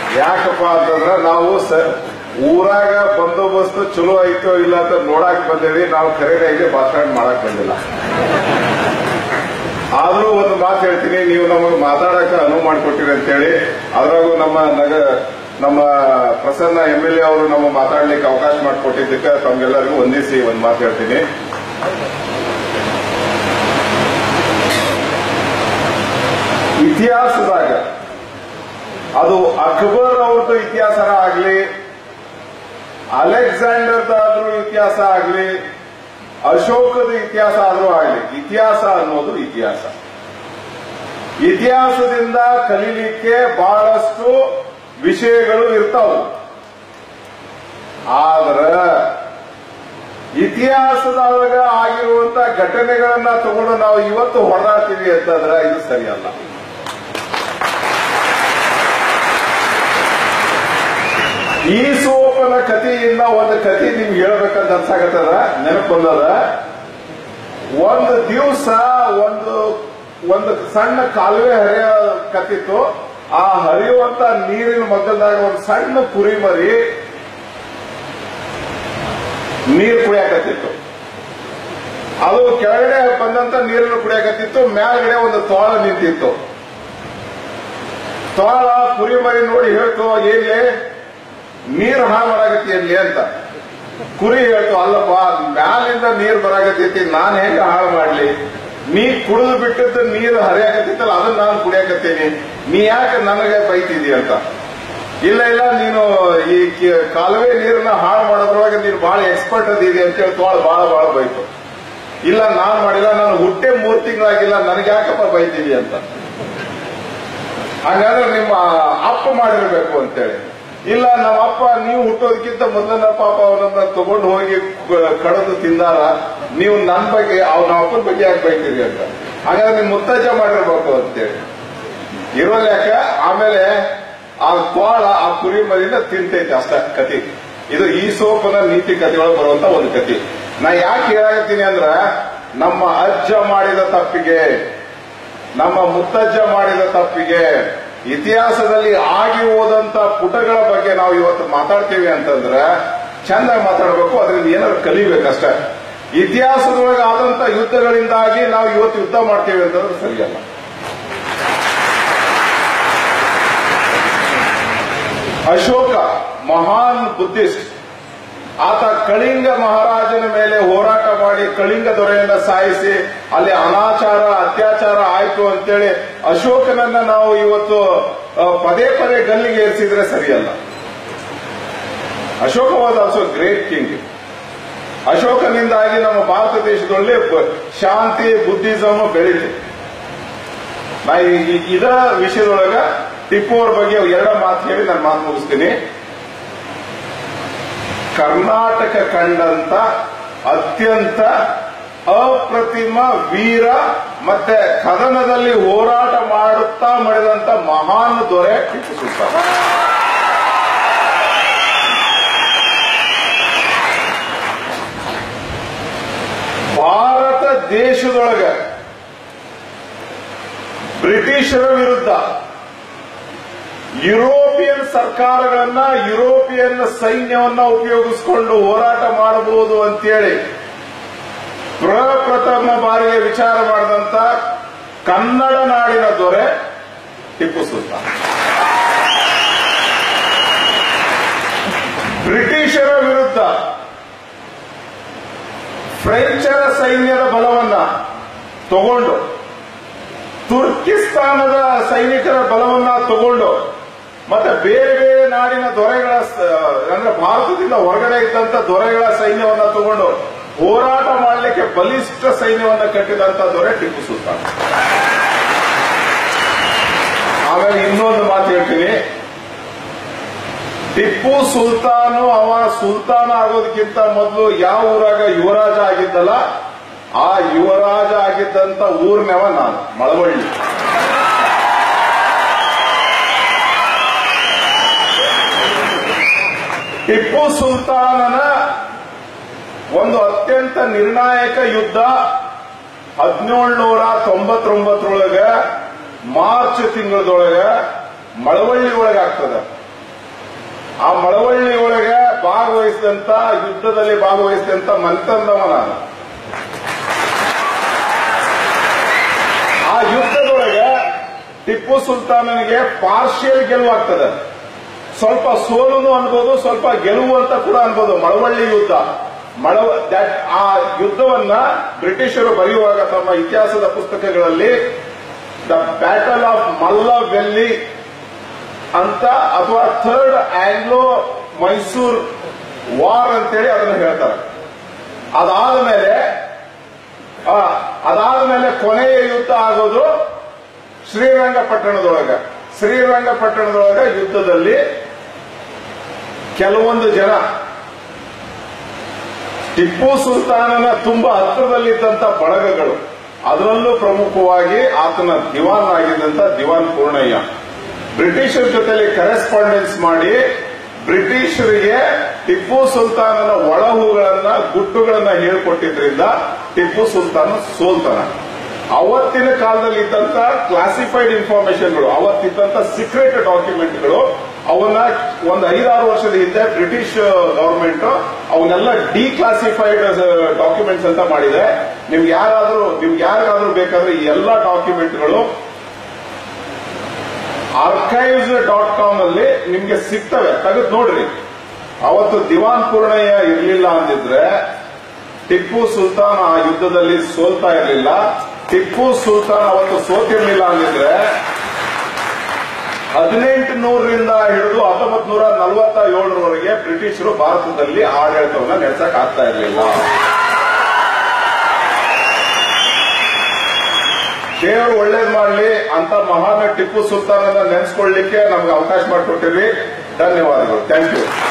ಯಾಕಪ್ಪ ಅಂತಂದ್ರ ನಾವು ಸ ಊರಾಗ ಬಂದೋಬಸ್ತ್ ಚಲೋ ಐತೋ ಇಲ್ಲ ಅಂತ ನೋಡಾಕ್ ಬಂದೇವಿ ನಾವು ಖರೀದಿಯಾಗಿ ಭಾಷಣ ಮಾಡಕ್ ಬಂದಿಲ್ಲ ಆದ್ರೂ ಒಂದು ಮಾತು ಹೇಳ್ತೀನಿ ನೀವು ನಮಗೆ ಮಾತಾಡಕ್ಕೆ ಅನುವು ಮಾಡಿಕೊಟ್ಟಿರಿ ಅಂತೇಳಿ ಅದ್ರಾಗೂ ನಮ್ಮ ನಗ ನಮ್ಮ ಪ್ರಸನ್ನ ಎಂ ಎಲ್ ಎ ಅವರು ನಮ್ಮ ಮಾತಾಡ್ಲಿಕ್ಕೆ ಅವಕಾಶ ಮಾಡಿಕೊಟ್ಟಿದ್ದಕ್ಕೆ ತಮ್ಗೆಲ್ಲರಿಗೂ ವಂದಿಸಿ ಒಂದು ಮಾತು ಹೇಳ್ತೀನಿ ಇತಿಹಾಸದಾಗ ಅದು ಅಕ್ಬರ್ ಅವ್ರದ್ದು ಇತಿಹಾಸನ ಆಗ್ಲಿ ಅಲೆಕ್ಸಾಂಡರ್ದಾದ್ರೂ ಇತಿಹಾಸ ಆಗ್ಲಿ ಅಶೋಕದ ಇತಿಹಾಸ ಆದ್ರೂ ಆಗ್ಲಿ ಇತಿಹಾಸ ಅನ್ನೋದು ಇತಿಹಾಸ ಇತಿಹಾಸದಿಂದ ಕಲೀಲಿಕ್ಕೆ ಬಹಳಷ್ಟು ವಿಷಯಗಳು ಇರ್ತಾವ ಆದ್ರ ಇತಿಹಾಸದೊಳಗ ಆಗಿರುವಂತ ಘಟನೆಗಳನ್ನ ತಗೊಂಡು ನಾವು ಇವತ್ತು ಹೊರಡ್ತೀವಿ ಅಂತಂದ್ರೆ ಇದು ಸರಿಯಲ್ಲ ಈ ಸೋಪನ ಕಥೆಯಿಂದ ಒಂದು ಕಥೆ ನಿಮ್ಗೆ ಹೇಳ್ಬೇಕಂತ ಅನ್ಸಾಕತ್ತದ ನೆನಪು ಬಂದದ ಒಂದು ದಿವಸ ಒಂದು ಒಂದು ಸಣ್ಣ ಕಾಲುವೆ ಹರಿಯ ಕತ್ತಿತ್ತು ಆ ಹರಿಯುವಂತ ನೀರಿನ ಮಗ್ಗದಾಗ ಒಂದು ಸಣ್ಣ ಕುರಿ ಮರಿ ನೀರು ಕುಡಿಯಾಕತ್ತಿತ್ತು ಅದು ಕೆಳಗಡೆ ಬಂದಂತ ನೀರನ್ನು ಕುಡಿಯಾಕತ್ತಿತ್ತು ಮೇಲ್ಗಡೆ ಒಂದು ತೋಳ ನಿಂತಿತ್ತು ತೋಳ ಕುರಿ ಮರಿ ನೋಡಿ ಹೇಳ್ತು ಏನ್ಲೇ ನೀರು ಹಾಳು ಮಾಡಾಕತ್ತಿ ಅಲ್ಲಿ ಅಂತ ಕುರಿ ಹೇಳ್ತು ಅಲ್ಲಪ್ಪ ಮ್ಯಾಲಿಂದ ನೀರ್ ಬರಾಕತ್ತೈತಿ ನಾನ್ ಹೆಂಗ ಹಾಳು ಮಾಡ್ಲಿ ನೀ ಕುಡಿದು ಬಿಟ್ಟಿದ್ದ ನೀರು ಹರಿಯಾಕತ್ತಿತ್ತಲ್ಲ ಅದನ್ನ ನಾನು ಕುಡಿಯಾಕತ್ತೀನಿ ನೀ ಯಾಕೆ ನನಗೆ ಬೈತಿದಿ ಅಂತ ಇಲ್ಲ ಇಲ್ಲ ನೀನು ಈ ಕಿ- ಕಾಲುವೆ ನೀರನ್ನ ಹಾಳು ಮಾಡೋದ್ರೊಳಗೆ ನೀನು ಬಹಳ ಎಕ್ಸ್ಪರ್ಟ್ ಅದಿದೆ ಅಂತೇಳಿ ತೋಳ ಬಹಳ ಬಹಳ ಬೈತು ಇಲ್ಲ ನಾನ್ ಮಾಡಿಲ್ಲ ನಾನು ಹುಟ್ಟೆ ಮೂರ್ ತಿಂಗಳಾಗಿಲ್ಲ ನನಗೆ ಯಾಕಪ್ಪ ಬೈತೀವಿ ಅಂತ ಹಾಗಾದ್ರೆ ನಿಮ್ಮ ಅಪ್ಪ ಮಾಡಿರ್ಬೇಕು ಅಂತೇಳಿ ಇಲ್ಲ ನಮ್ಮ ಅಪ್ಪ ನೀವು ಹುಟ್ಟೋದಕ್ಕಿಂತ ಮೊದಲನ ಪಾಪ ಅವನನ್ನ ತಗೊಂಡು ಹೋಗಿ ಕ- ಕಡಿದು ತಿಂದಾರ ನೀವು ನನ್ನ ಬಗ್ಗೆ ಅವ್ನ ಅಪ್ಪನ ಬಗ್ಗೆ ಯಾಕೆ ಬೈತೀರಿ ಅಂತ ಹಾಗಾದ್ರೆ ನಿಮ್ ಮುತ್ತಜ್ಜ ಮಾಡಿರ್ಬೇಕು ಅಂತೇಳಿ ಇರೋಲ್ಲ ಯಾಕ ಆಮೇಲೆ ಆ ಕೋಳ ಆ ಕುರಿ ಮರಿನ ತಿಂತೈತೆ ಅಷ್ಟ ಕತಿ ಇದು ಈ ಸೋಪನ ನೀತಿ ಕಥೆಯೊಳಗೆ ಬರುವಂತ ಒಂದು ಕತಿ ನಾ ಯಾಕೆ ಹೇಳಾಕತ್ತೀನಿ ಅಂದ್ರ ನಮ್ಮ ಅಜ್ಜ ಮಾಡಿದ ತಪ್ಪಿಗೆ ನಮ್ಮ ಮುತ್ತಜ್ಜ ಮಾಡಿದ ತಪ್ಪಿಗೆ ಇತಿಹಾಸದಲ್ಲಿ ಆಗಿ ಹೋದಂತ ಪುಟಗಳ ಬಗ್ಗೆ ನಾವು ಇವತ್ತು ಮಾತಾಡ್ತೀವಿ ಅಂತಂದ್ರೆ ಚಂದ ಮಾತಾಡಬೇಕು ಅದರಿಂದ ಏನಾದ್ರು ಕಲಿಬೇಕಷ್ಟೇ ಇತಿಹಾಸದೊಳಗೆ ಆದಂತ ಯುದ್ಧಗಳಿಂದಾಗಿ ನಾವು ಇವತ್ತು ಯುದ್ಧ ಮಾಡ್ತೀವಿ ಅಂತಂದ್ರೆ ಸರಿಯಲ್ಲ ಅಶೋಕ ಮಹಾನ್ ಬುದ್ಧಿಸ್ಟ್ ಆತ ಕಳಿಂಗ ಮಹಾರಾಜನ ಮೇಲೆ ಹೋರಾಟ ಮಾಡಿ ಕಳಿಂಗ ದೊರೆಯನ್ನ ಸಾಯಿಸಿ ಅಲ್ಲಿ ಅನಾಚಾರ ಅತ್ಯಾಚಾರ ಆಯ್ತು ಅಂತೇಳಿ ಅಶೋಕನನ್ನ ನಾವು ಇವತ್ತು ಆ, ಪದೇ ಪದೇ ಗಲ್ಲಿಗೆ ಏರಿಸಿದ್ರೆ ಸರಿಯಲ್ಲ Ashoka was also great king ಅಶೋಕನಿಂದಾಗಿ ನಮ್ಮ ಭಾರತ ದೇಶದಲ್ಲಿ ಬ- ಶಾಂತಿ ಬುದ್ಧಿಸಮ್ ಬೆಳೀತು ನಾ ಈ- ಈ- ಇದರ ವಿಷಯದೊಳಗ ಟಿಪ್ಪು ಅವ್ರ ಬಗ್ಗೆ ಎರಡು ಮಾತು ಹೇಳಿ ನಾನು ಮಾತು ಮುಗಿಸ್ತೀನಿ ಕರ್ನಾಟಕ ಕಂಡಂತ ಅತ್ಯಂತ ಅಪ್ರತಿಮ ವೀರ ಮತ್ತೆ ಕದನದಲ್ಲಿ ಹೋರಾಟ ಮಾಡುತ್ತಾ ಮಾಡಿದಂತ ಮಹಾನ್ ದೊರೆ ಟಿಪ್ಪು ಸುಲ್ತಾನ್ ಭಾರತ ದೇಶದೊಳಗ ಬ್ರಿಟಿಷರ ವಿರುದ್ಧ ಯುರೋಪಿಯನ್ ಸರ್ಕಾರಗಳನ್ನ ಯುರೋಪಿಯನ್ ಸೈನ್ಯವನ್ನ ಉಪಯೋಗಿಸಿಕೊಂಡು ಹೋರಾಟ ಮಾಡಬಹುದು ಅಂತೇಳಿ ಪ್ರಪ್ರಥಮ ಬಾರಿಗೆ ವಿಚಾರ ಮಾಡಿದಂತ ಕನ್ನಡ ನಾಡಿನ ದೊರೆ ಟಿಪ್ಪು ಸುಲ್ತಾನ್ ಬ್ರಿಟಿಷರ ವಿರುದ್ಧ ಫ್ರೆಂಚರ ಸೈನ್ಯದ ಬಲವನ್ನ ತಗೊಂಡು ತುರ್ಕಿಸ್ತಾನದ ಸೈನಿಕರ ಬಲವನ್ನ ತಗೊಂಡು ಮತ್ತೆ ಬೇರೆ ಬೇರೆ ನಾಡಿನ ದೊರೆಗಳ ಸ- ಅಂದ್ರೆ ಭಾರತದಿಂದ ಹೊರಗಡೆ ಇದ್ದಂತ ದೊರೆಗಳ ಸೈನ್ಯವನ್ನ ತಗೊಂಡು ಹೋರಾಟ ಮಾಡಲಿಕ್ಕೆ ಬಲಿಷ್ಠ ಸೈನ್ಯವನ್ನ ಕಟ್ಟಿದಂತ ದೊರೆ ಟಿಪ್ಪು ಸುಲ್ತಾನ್ ಆಮೇಲೆ ಇನ್ನೊಂದು ಮಾತು ಹೇಳ್ತೀನಿ ಟಿಪ್ಪು ಸುಲ್ತಾನು ಅವ ಸುಲ್ತಾನ ಆಗೋದಕ್ಕಿಂತ ಮೊದಲು ಯಾವ ಊರಾಗ ಯುವರಾಜ ಆಗಿದ್ದಲ್ಲ ಆ ಯುವರಾಜ ಆಗಿದ್ದಂತ ಊರ್ನವ ನಾನು ಮಳವಳ್ಳಿ ಟಿಪ್ಪು ಸುಲ್ತಾನನ ಒಂದು ಅತ್ಯಂತ ನಿರ್ಣಾಯಕ ಯುದ್ಧ ಹದಿನೇಳುನೂರ ತೊಂಬತ್ತೊಂಬತ್ತರೊಳಗ ಮಾರ್ಚ್ ತಿಂಗಳದೊಳಗ ಮಳವಳ್ಳಿ ಒಳಗ ಆಗ್ತದ ಆ ಮಳವಳ್ಳಿ ಒಳಗೆ ಭಾಗವಹಿಸಿದಂತ ಯುದ್ಧದಲ್ಲಿ ಭಾಗವಹಿಸಿದಂತ ಮಂತಂದವ ನಾನು ಆ ಯುದ್ಧದೊಳಗೆ ಟಿಪ್ಪು ಸುಲ್ತಾನನಿಗೆ ಪಾರ್ಷಿಯಲ್ ಗೆಲುವಾಗ್ತದೆ ಸ್ವಲ್ಪ ಸೋಲುನು ಅನ್ಬೋದು ಸ್ವಲ್ಪ ಗೆಲುವು ಅಂತ ಕೂಡ ಅನ್ಬೋದು ಮಳವಳ್ಳಿ ಯುದ್ಧ ಮಳವ that- ಆ ಯುದ್ಧವನ್ನ ಬ್ರಿಟಿಷರು ಬರೆಯುವಾಗ ತಮ್ಮ ಇತಿಹಾಸದ ಪುಸ್ತಕಗಳಲ್ಲಿ ದ ಬ್ಯಾಟಲ್ ಆಫ್ ಮಲ್ಲವೆಲ್ಲಿ ಅಂತ ಅಥವಾ ಥರ್ಡ್ ಆಂಗ್ಲೋ ಮೈಸೂರ್ ವಾರ್ ಅಂತೇಳಿ ಅದನ್ನು ಹೇಳ್ತಾರೆ ಅದಾದ ಮೇಲೆ ಆ, ಅದಾದ ಮೇಲೆ ಕೊನೆಯ ಯುದ್ಧ ಆಗೋದು ಶ್ರೀರಂಗಪಟ್ಟಣದೊಳಗ ಶ್ರೀರಂಗಪಟ್ಟಣದೊಳಗ ಯುದ್ಧದಲ್ಲಿ ಕೆಲವೊಂದು ಜನ ಟಿಪ್ಪು ಸುಲ್ತಾನನ ತುಂಬಾ ಹತ್ತಿರದಲ್ಲಿದ್ದಂತ ಬಳಗಗಳು ಅದರಲ್ಲೂ ಪ್ರಮುಖವಾಗಿ ಆತನ ದಿವಾನ್ ಆಗಿದ್ದಂತ ದಿವಾನ್ ಪೂರ್ಣಯ್ಯ ಬ್ರಿಟಿಷರ ಜೊತೆಲಿ ಕರೆಸ್ಪಾಂಡೆನ್ಸ್ ಮಾಡಿ ಬ್ರಿಟಿಷರಿಗೆ ಟಿಪ್ಪು ಸುಲ್ತಾನನ ಒಳಹುಗಳನ್ನ ಗುಟ್ಟುಗಳನ್ನ ಹೇಳ್ಕೊಟ್ಟಿದ್ರಿಂದ ಟಿಪ್ಪು ಸುಲ್ತಾನ ಸೋಲ್ತಾನ ಅವತ್ತಿನ ಕಾಲದಲ್ಲಿ ಇದ್ದಂತ ಕ್ಲಾಸಿಫೈಡ್ ಇನ್ಫಾರ್ಮೇಶನ್ಗಳು ಅವತ್ತಿದ್ದಂತ ಸೀಕ್ರೆಟ್ ಡಾಕ್ಯುಮೆಂಟ್ಗಳು ಅವನ್ನ ಒಂದು ಐದಾರು ವರ್ಷದ ಹಿಂದೆ ಬ್ರಿಟಿಷ್ ಗವರ್ಮೆಂಟ್ ಅವನ್ನೆಲ್ಲ ಡಿಕ್ಲಾಸಿಫೈಡ್ ಡಾಕ್ಯುಮೆಂಟ್ಸ್ ಅಂತ ಮಾಡಿದೆ ನಿಮ್ಗೆ ಯಾರಾದ್ರೂ ನಿಮ್ಗೆ ಯಾರಿಗಾದ್ರೂ ಬೇಕಾದ್ರೆ ಈ ಎಲ್ಲಾ ಡಾಕ್ಯುಮೆಂಟ್ಗಳು ಆರ್ಕೈವ್ಸ್ ಡಾಟ್ ಕಾಮ್ ಅಲ್ಲಿ ನಿಮ್ಗೆ ಸಿಗ್ತವೆ ತೆಗೆದು ನೋಡ್ರಿ ಅವತ್ತು ದಿವಾನ್ ಪೂರ್ಣಯ್ಯ ಇರಲಿಲ್ಲ ಅಂದಿದ್ರೆ ಟಿಪ್ಪು ಸುಲ್ತಾನ್ ಆ ಯುದ್ಧದಲ್ಲಿ ಸೋಲ್ತಾ ಇರಲಿಲ್ಲ ಟಿಪ್ಪು ಸುಲ್ತಾನ್ ಅವತ್ತು ಸೋತಿರ್ಲಿಲ್ಲ ಅಂದಿದ್ರೆ ಹದಿನೆಂಟು ನೂರರಿಂದ ಹಿಡಿದು ಹತ್ತೊಂಬತ್ ನೂರ ನಲವತ್ತ ಏಳರವರೆಗೆ ಬ್ರಿಟಿಷರು ಭಾರತದಲ್ಲಿ ಆಡಳಿತವನ್ನ ನಡೆಸಕ್ ಆಗ್ತಾ ಇರಲಿಲ್ಲ ದೇವರು ಒಳ್ಳೇದ್ ಮಾಡ್ಲಿ ಅಂತ ಮಹಾನ ಟಿಪ್ಪು ಸುಲ್ತಾನನ್ನ ನೆನೆಸ್ಕೊಳ್ಳಿಕ್ಕೆ ನಮ್ಗೆ ಅವಕಾಶ ಮಾಡಿಕೊಟ್ಟಿರಿ ಧನ್ಯವಾದಗಳು ಥ್ಯಾಂಕ್ ಯು